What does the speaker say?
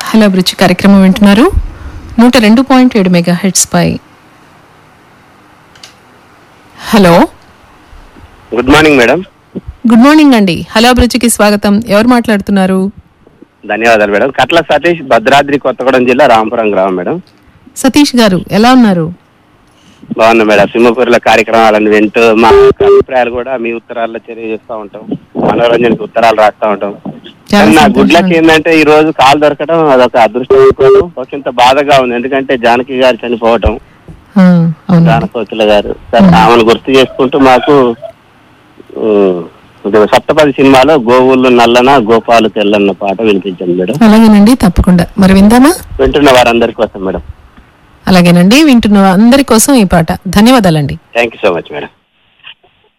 Hello అభిరుచి కార్యక్రమం వింటున్నారు నూట రెండు పాయింట్ ఏడు మెగా హెడ్స్ పై hello good morning madam good morning అండి హలో అభిరుచికి స్వాగతం ఎవరు మాట్లాడుతున్నారు ధన్యవాదాలు మేడం కట్ల సతీష్ భద్రాద్రి కొత్తగూడెం జిల్లా రాంపురం గ్రామం మేడం సతీష్ గారు ఎలా ఉన్నారు బాగున్నా మేడం సింహపూర్ల కార్యక్రమాలను వింటూ మా యొక్క అభిప్రాయాలు కూడా మీ ఉత్తరాల్లో తెలియజేస్తూ ఉంటాం మనోరంజనకి ఉత్తరాలు రాస్తా ఉంటాం చాలా కానీ నా సంతోషం. గుడ్లకి ఏంటంటే ఈ రోజు కాలు దొరకడం అదొక అదృష్టం అనుకోవడం ఒకంత బాధగా ఉంది ఎందుకంటే జానకి గారు చనిపోవటం ఆ, అవును జానకోతుల గారు సరే ఆమెను గుర్తు చేసుకుంటూ మాకు ఊ, ఇది సప్తపది సినిమాలో గోవులు నల్లన గోపాలు తెల్లన్న పాట వినిపించండి మేడం అలాగేనండి తప్పకుండా మరి విందామా వింటున్న వారందరి కోసం మేడం అలాగేనండి వింటున్న అందరి కోసం ఈ పాట ధన్యవాదాలండి thank you so much madam